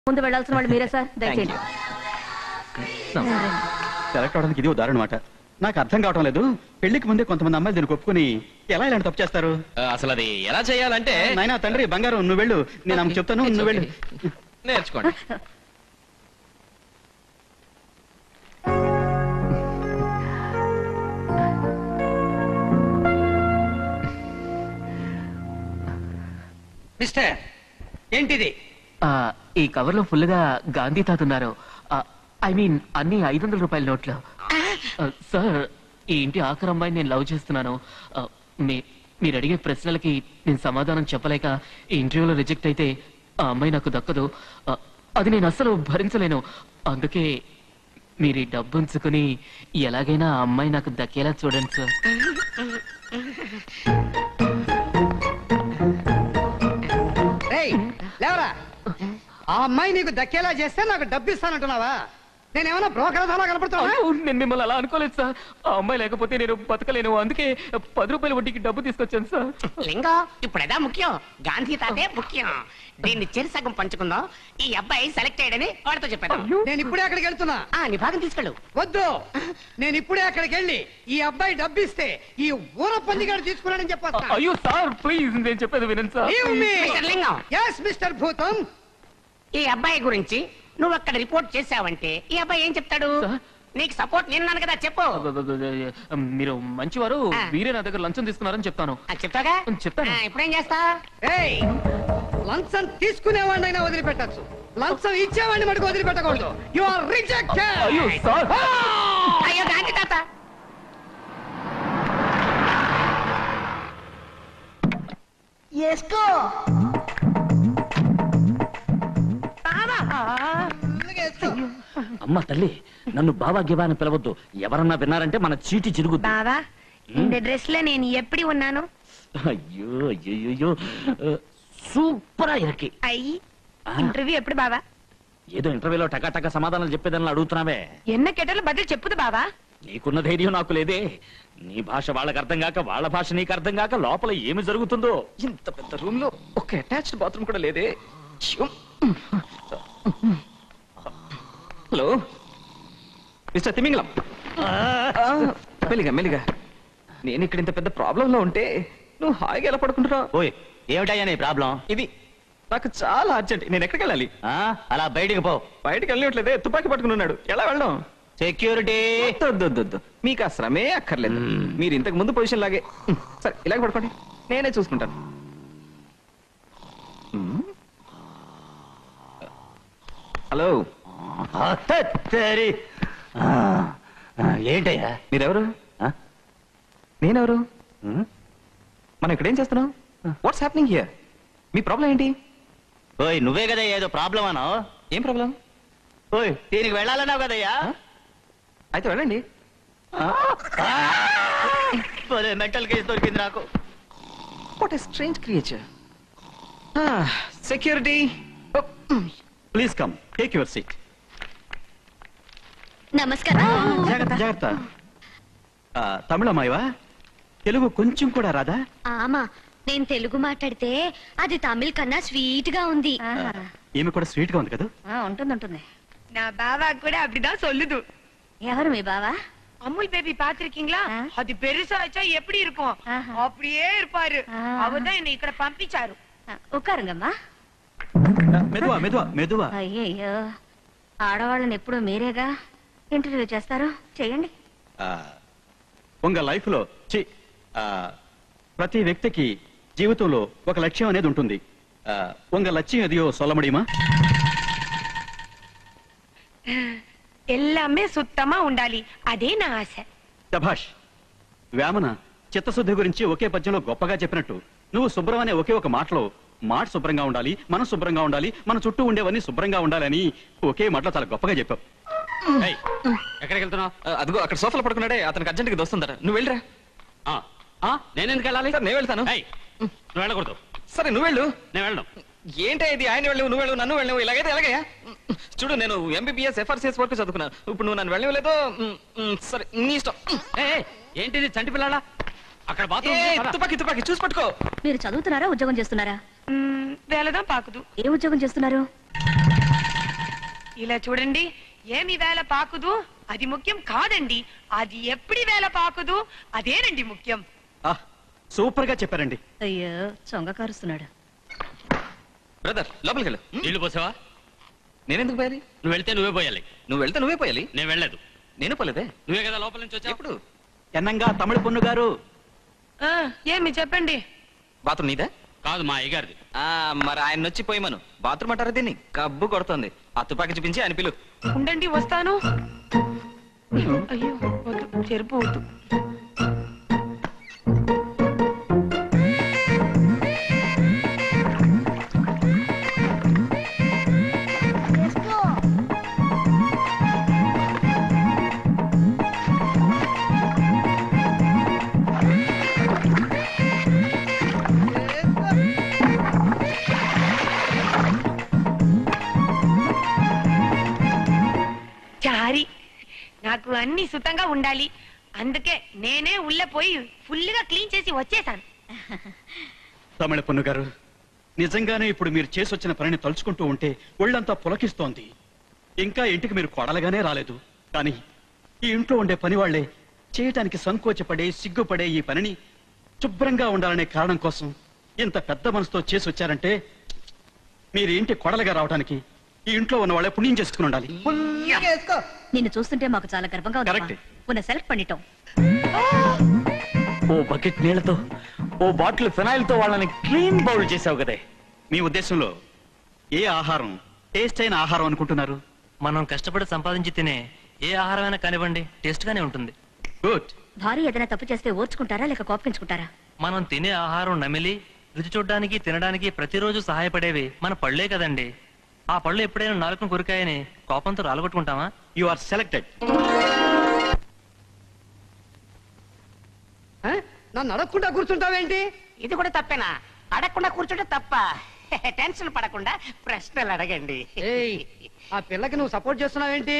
ముందు వెళ్ళాల్సిన వాళ్ళు మీరే సార్ దయచేయండి సెలెక్ట్ అవడానికి ఇది ఉదాహరణ అనమాట నాకు అర్థం కావటం లేదు పెళ్లికి ముందే కొంతమంది అమ్మాయిలు దీనికి ఒప్పుకుని ఎలా ఇలాంటి తప్పు చేస్తారు ఆ, అసలు అది ఎలా చేయాలంటే నాయనా తండ్రి బంగారం నువ్వు వెళ్ళు నేను ఆమెకు చెప్తాను It's నువ్వు వెళ్ళు okay. నేర్చుకోండి మిస్టర్ ఏంటిది ఆ, ఈ కవర్ లో ఫుల్ గా గాంధీ తాత ఉన్నారు ఐ మీన్ అన్ని ఐదు వందల రూపాయల నోట్లు ఆ, సార్ ఈ ఇంటి ఆఖరి అమ్మాయిని నేను లవ్ చేస్తున్నాను ఆ, మీ- మీరు అడిగే ప్రశ్నలకి నేను సమాధానం చెప్పలేక ఈ ఇంటర్వ్యూలో రిజెక్ట్ అయితే ఆ అమ్మాయి నాకు దక్కదు ఆ, అది నేను అస్సలు భరించలేను అందుకే మీరు ఈ డబ్బు ఉంచుకుని ఎలాగైనా ఆ అమ్మాయి నాకు దక్కేలా చూడండి సార్ రేయ్ లేవరా ఆ అమ్మాయి నీకు దక్కేలా చేస్తే నాకు డబ్బు ఇస్తానంటున్నావా నేనేమన్నా బ్రోకర్ ధర కనపడుతున్నా అయ్యో, నేను మిమ్మల్ని అలా అనుకోలేదు సార్ ఆ అమ్మాయి లేకపోతే నేను బతకలేను అందుకే పది రూపాయల వడ్డీకి డబ్బు తీసుకొచ్చాను సార్ లింగం ఇప్పుడు ఎదా ముఖ్యం గాంధీ తాతే ముఖ్యం దీన్ని చెరి సగం పంచుకుందాం ఈ అబ్బాయి సెలెక్ట్ అయ్యాడని వాడితో చెప్పాను నేను ఇప్పుడే అక్కడికి వెళ్తున్నా ఆ నీ భాగం తీసుకెళ్ళు వద్దు నేను ఇప్పుడే అక్కడికి వెళ్ళి ఈ అబ్బాయి డబ్బు ఇస్తే ఈ ఊర పందిగాడు తీసుకున్నాడని చెప్పొస్తా అయ్యో సార్ ప్లీజ్ నేను చెప్పేది వినండి sir Leave me. Mister Lingam Yes, mister Bhootham ఈ అబ్బాయి గురించి నువ్వు అక్కడ రిపోర్ట్ చేసావంటే ఈ అబ్బాయి ఏం చెప్తాడు సార్? నీకు సపోర్ట్ నేనున్నాను కదా చెప్పు మీరు మంచివారు ఆ. వీరే నా దగ్గర లంచం తీసుకున్నారని చెప్తాను ఆ, చెప్తాగా చెప్తాను. ఆ, ఇప్పుడేం చేస్తా ఏయ్ లంచం తీసుకునేవాడినైనా వదిలిపెట్టచ్చు లంచం ఇచ్చేవాడిని మటుకు వదిలిపెట్టకూడదు యు ఆర్ రిజెక్టెడ్ అయ్యో సార్ అయ్యో గాంధీ తాత అమ్మ తల్లి నన్ను బాబా గిబా అని పిలవద్దు ఎవరన్నా విన్నారంటే మన చీటి చిరుగుద్ది బావా இந்த డ్రెస్ లో నేను ఎప్పుడు ఉన్నాను అయ్యో అయ్యో సూపరా ఇరకి అయ్యి ఆ. ఇంటర్వ్యూ ఎప్పుడు బావా ఏదో ఇంటర్వ్యూలో టకా టకా సమాధానాలు చెప్పేదని అడుగుతున్నావే ఎన్న కెటలు బదులు చెప్పుదు బావా నీకున్న ధైర్యం నాకు లేదే నీ భాష వాళ్ళకి అర్థం కాక వాళ్ళ భాష నీకు అర్థం కాక లోపల ఏమి జరుగుతుందో ఇంత పెద్ద రూమ్ లో ఒక అటాచ్డ్ బాత్రూమ్ కూడా లేదే ష్యూ. హలో మిస్టర్ తిమింగలం ఆ, మెల్లిగా మెల్లిగా నేను ఇక్కడ ఇంత పెద్ద ప్రాబ్లం లో ఉంటే నువ్వు హాయిగా ఎలా పడుకుంటున్నావు ఓయ్ ఏమిటయ్యా నీ ప్రాబ్లం ఇది నాకు చాలా అర్జెంట్ నేను ఎక్కడికి వెళ్ళాలి ఆ, అలా బయటికి పో బయటికి వెళ్ళట్లేదే తుపాకీ పట్టుకుని ఉన్నాడు ఎలా వెళ్ళడం సెక్యూరిటీ వద్దు, వద్దు, వద్దు, వద్దు. మీకు ఆ శ్రమే అక్కర్లేదు మ్మ్. మీరు ఇంతకు ముందు పొజిషన్ లాగే మ్, సరే ఇలాగ పడుకోండి నేనే చూసుకుంటాను మ్. హలో తెరి. ఆ, ఆ, ఏంటయ్యా మీరెవరు ఆ? నేనెవరు ఉమ్, మనం ఇక్కడ ఏం చేస్తున్నాం వాట్స్ హ్యాపెనింగ్ హియర్ మీ ప్రాబ్లం ఏంటి ఓయ్ నువ్వే కదా ఏదో ప్రాబ్లం అన్నావు ఏం ప్రాబ్లం ఓయ్ దీనికి వెళ్ళాలన్నావు కదయ్యా అయితే వెళ్ళండి మెంటల్ కేసు దొరికింది నాకు what a strange creature security please come take your seat నమస్కారం జాగ్రత్త జాగ్రత్త ఆ, తమిళ అమ్మాయివా తెలుగు కొంచెం కూడా రాదా ఆమా నేను తెలుగు మాట్లాడితే అది తమిళ్ కన్నా స్వీట్ గా ఉంది ఈమె కూడా స్వీట్ గా ఉంది కదా ఉంటుంది ఉంటుంది నా బావా కూడా அப்படிதான் சொல்லுது ఎవరు మీ బావా அமுல் பேபி பாத்திருக்கீங்களா ஆ. அது பெருசா வச்சா எப்படி இருக்கும் ஆஹா. அப்படியே இருப்பாரு ஆ. அவர்தான் என்னை ఇక్కడ పంపించారు ఒక్కారంగమ్మా మెదువా మెదువా మెదువా అయ్యయ్యో ఆడవాళ్ళని ఎప్పుడు మీరేగా ఇంటర్వ్యూ చేస్తారు చేయండి ఆ, ఉంగ లైఫ్ లో చి ఆ, ప్రతి వ్యక్తికి జీవితంలో ఒక లక్ష్యం అనేది ఉంటుంది ఆ, ఉంగ లక్ష్యం ఎదియో సొల్ల ముడియుమా எல்லாமே சுத்தமா ఉండాలి అదే నా ఆశ శభాష్ వేమన చిత్తశుద్ధి గురించి ఒకే పద్యంలో గొప్పగా చెప్పినట్టు నువ్వు శుభ్రం అనే ఒకే ఒక మాటలో మాట శుభ్రంగా ఉండాలి మనం శుభ్రంగా ఉండాలి మన చుట్టూ ఉండేవన్నీ శుభ్రంగా ఉండాలని ఒకే మాటలో చాలా గొప్పగా చెప్పావు ఏయ్, ఎక్కడికి వెళ్తున్నావు అదిగో అక్కడ సోఫాలో పడుకున్నాడే అతనికి అర్జెంట్గా దోస్తుందట నువ్వు వెళ్ళరా నేను ఎందుకు వెళ్ళాలి సార్ నేను వెళ్తాను నువ్వు వెళ్ళకూడదు సరే నువ్వు వెళ్ళు నేను వెళ్ళను ఏంటి ఇది ఆయన వెళ్ళు నువ్వు వెళ్ళు నన్ను వెళ్ళు ఇలాగైతే ఎలాగయ్యా చూడు నేను ఎంబీబీఎస్ ఎఫ్ఆర్సీఎస్ వరకు చదువుకున్నాను ఇప్పుడు నువ్వు నన్ను వెళ్ళలేదో సరే నీ ఇష్టం ఏంటిది చంటి పిల్లాడా అక్కడ ఏయ్, బాత్రూమ్ తుపాకీ తుపాకీ చూసి పట్టుకో మీరు చదువుతున్నారా ఉద్యోగం చేస్తున్నారా వేలதான் పాకుదు ఏ ఉద్యోగం చేస్తున్నారు ఇలా చూడండి ఏమి వేల పాకుదు అది ముఖ్యం కాదండి అది ఎప్పటి వేల పాకుదు అదేనండి ముఖ్యం ఆహ్ సూపర్ గా చెప్పారండి అయ్యో చొంగ కారుస్తున్నాడు బ్రదర్ లోపలికి వెళ్ళు నీళ్లు పోసావా నేనెందుకు పోయాలి నువ్వు వెళ్తే నువ్వే పోయాలి నువ్వు వెళ్తే నువ్వే పోయాలి నేను వెళ్ళలేదు నేను పోలేదే నువ్వే కదా లోపల నుంచి వచ్చావు ఎప్పుడు ఎన్నంగా తమిళ పొన్ను గారు ఆ, ఏమి చెప్పండి బాత్రూమ్ నీదా కాదు మా అయ్యగారిది ఆ మరి ఆయన వచ్చి పోయమను బాత్రూమ్ అంటారా దీన్ని కబ్బు కొడుతుంది ఆ తుపాకి చూపించి ఆయన పిలు ఉండండి వస్తాను అయ్యో వద్దు చెరుపు వద్దు చారి నాకు అన్ని సుతంగా ఉండాలి అందుకే నేనే ఉళ్ళ పోయి ఫుల్గా క్లీన్ చేసి వచ్చేసాను తమిళ పొన్ను గారు నిజంగానే ఇప్పుడు మీరు చేసి వచ్చిన పనిని తలుచుకుంటూ ఉంటే ఒళ్ళంతా పులకిస్తోంది ఇంకా ఇంటికి మీరు కొడలగానే రాలేదు కానీ ఈ ఇంట్లో ఉండే పని వాళ్లే చేయటానికి సంకోచపడే సిగ్గుపడే ఈ పనిని శుభ్రంగా ఉండాలనే కారణం కోసం ఇంత పెద్ద మనసుతో చేసి వచ్చారంటే మీరు ఇంటి కొడలుగా రావడానికి ఈ ఇంట్లో ఉన్న వాళ్ళే పుణ్యం చేసుకుని ఉండాలి వేసుకో నిన్ను చూస్తుంటే మాకు చాలా గర్వంగా ఉంది Correct. ఉన్న సెలెక్ట్ பண்ணிட்டோம் ఓ బకెట్ నీళ్లతో ఓ బాటిల్ ఫినాయిల్ తో వాళ్ళని క్లీన్ బౌల్ చేసావు కదే మీ ఉద్దేశంలో ఏ ఆహారం టేస్ట్ అయిన ఆహారం అనుకుంటున్నారు మనం కష్టపడి సంపాదించి తినే ఏ ఆహారమైనా కానివ్వండి టేస్ట్ గానే ఉంటుంది గుడ్ భార్య ఏదైనా తప్పు చేస్తే ఓర్చుకుంటారా లేక కోపగించుకుంటారా మనం తినే ఆహారం నమిలి రుచి చూడడానికి తినడానికి ప్రతిరోజు సహాయపడేవి మన పళ్ళే కదండి ఆ పళ్ళు ఎప్పుడైనా నాలుకను కొరికాయని కోపంతో రాలగొట్టుకుంటామా యు ఆర్ సెలెక్టెడ్ ఆ? నన్ను అడగకుండా కూర్చుంటావేంటి ఇది కూడా తప్పేనా అడగకుండా కూర్చుంటే తప్ప టెన్షన్ పడకుండా ప్రశ్నలు అడగండి ఏయ్ ఆ పిల్లకి నువ్వు సపోర్ట్ చేస్తున్నావేంటి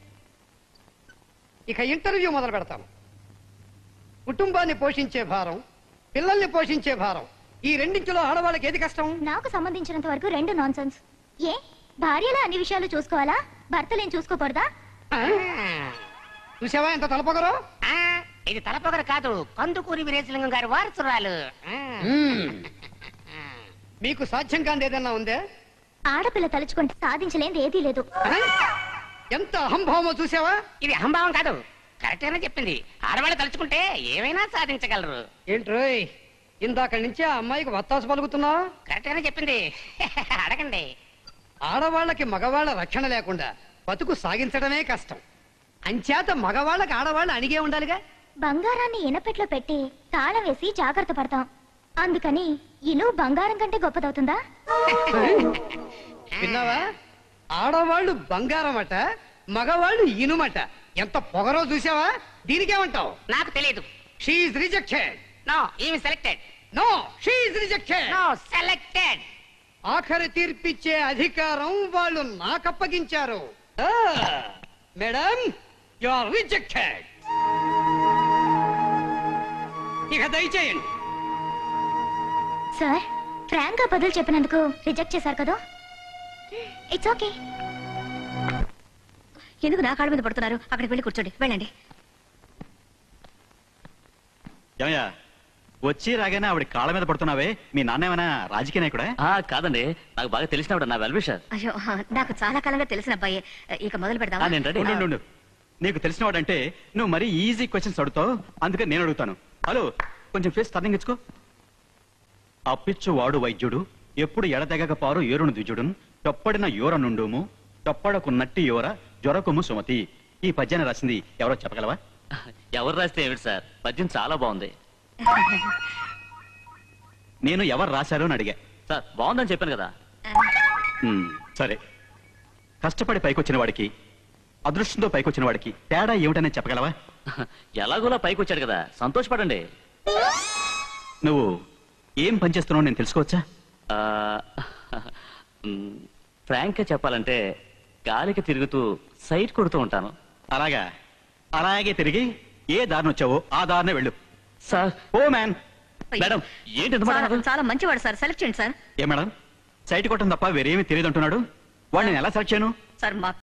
ఇక ఇంటర్వ్యూ మొదలు పెడతాను కుటుంబాన్ని పోషించే భారం పిల్లల్ని పోషించే భారం ఈ రెండింటిలో ఆడవాళ్ళకి ఏది కష్టం నాకు సంబంధించినంత వరకు రెండు నాన్ ఏ భార్యలో అన్ని విషయాలు చూసుకోవాలా భర్తలేం చూసుకోకూడదా ఆ? చూసావా ఎంత తలపొగరో ఆ, ఇది తలపొగరు కాదు కందుకూరి వీరేశలింగం గారి వారసురాలు ఆ. మ్మ్. మీకు సాధ్యం కాని ఏదన్నా ఉందే ఆడపిల్ల తలుచుకుంటే సాధించలేనిది ఏదీ లేదు ఆ? ఎంత అహంభావమో చూసావా ఇది అహంభావం కాదు కరెక్ట్ గానే చెప్పింది ఆడవాళ్ళు తలుచుకుంటే ఏమైనా సాధించగలరు ఏంట్రోయ్ ఇందాక నుంచి ఆ అమ్మాయికి వత్తాసు పలుకుతున్నావు కరెక్ట్ గానే చెప్పింది అడగండి ఆడవాళ్ళకి మగవాళ్ళ రక్షణ లేకుండా బతుకు సాగించడమే కష్టం అంచేత మగవాళ్ళకి ఆడవాళ్ళు అణిగే ఉండాలిగా బంగారాన్ని ఇనపెట్లో పెట్టి తాళం వేసి జాగ్రత్త పడతాం అందుకని ఇను బంగారం కంటే గొప్పదవుతుందా విన్నావా ఆడవాళ్ళు బంగారం అట మగవాళ్ళు ఇనుమట ఎంత పొగరో చూసావా దీనికేమంటావు నాకు తెలియదు షీఈ్ రిజెక్టెడ్ నో ఈమె selected no she rejected no selected ఆఖరి తీర్పిచ్చే అధికారం వాళ్ళు నాకప్పగించారు మేడం యు ఆర్ రిజెక్టెడ్ ఇక దయచేయండి సార్ ఫ్రాంక్ గా బదులు చెప్పినందుకు రిజెక్ట్ చేశారు కదా ఇట్స్ ఓకే ఎందుకు నా కాళ్ళ మీద పడుతున్నారు అక్కడికి వెళ్ళి కూర్చోండి వెళ్ళండి ఏమయ్యా వచ్చి రాగానే ఆవిడ కాళ్ళ మీద పడుతున్నావే మీ నాన్న ఏమైనా రాజకీయ నాయకుడా ఆ, కాదండి నాకు బాగా తెలిసినవాడు నా వెల్విషర్ అయ్యో నాకు చాలా కాలంగా తెలిసిన అబ్బాయి ఇక మొదలు పెడదామా నేను రెడీ ఉండు, ఉండు, ఉండు. నీకు తెలిసినవాడంటే నువ్వు మరీ ఈజీ క్వశ్చన్స్ అడుగుతావు అందుకని నేను అడుగుతాను హలో కొంచెం ఫేస్ టర్నింగ్ ఇచ్చుకో అప్పిచ్చు వాడు వైద్యుడు ఎప్పుడు ఎడదెగక పారు ఏరును ద్విజుడున్ తొప్పడిన యోర నుండుము తొప్పడకు నట్టి యోర జ్వరకుము సుమతి ఈ పద్యాన్ని రాసింది ఎవరో చెప్పగలవా ఎవరు రాస్తే ఏమిటి సార్ పద్యం చాలా బాగుంది నేను ఎవరు రాశారో అని అడిగా సార్ బాగుందని చెప్పాను కదా ఉమ్, సరే కష్టపడి పైకొచ్చిన వాడికి అదృష్టంతో పైకొచ్చిన వాడికి తేడా ఏమిటనే చెప్పగలవా ఎలాగోలా పైకి వచ్చాడు కదా సంతోషపడండి నువ్వు ఏం పనిచేస్తున్నావు నేను తెలుసుకోవచ్చా ఆ, మ్, ఫ్రాంక్ గా చెప్పాలంటే గాలికి తిరుగుతూ సైట్ కొడుతూ ఉంటాను అలాగా అలాగే తిరిగి ఏ దారిని వచ్చావో ఆ దారినే వెళ్ళు సార్ ఓ మ్యాన్ మేడం ఏంటి ఇంత మాట చాలా- అన్నారు? చాలా మంచివాడు సార్ సెలెక్ట్ చేయండి సార్ ఏ మేడం సైట్ కొట్టడం తప్ప వేరేమీ తెలియదు అంటున్నాడు వాడిని నేను ఎలా సెలెక్ట్ చేయను సార్ మా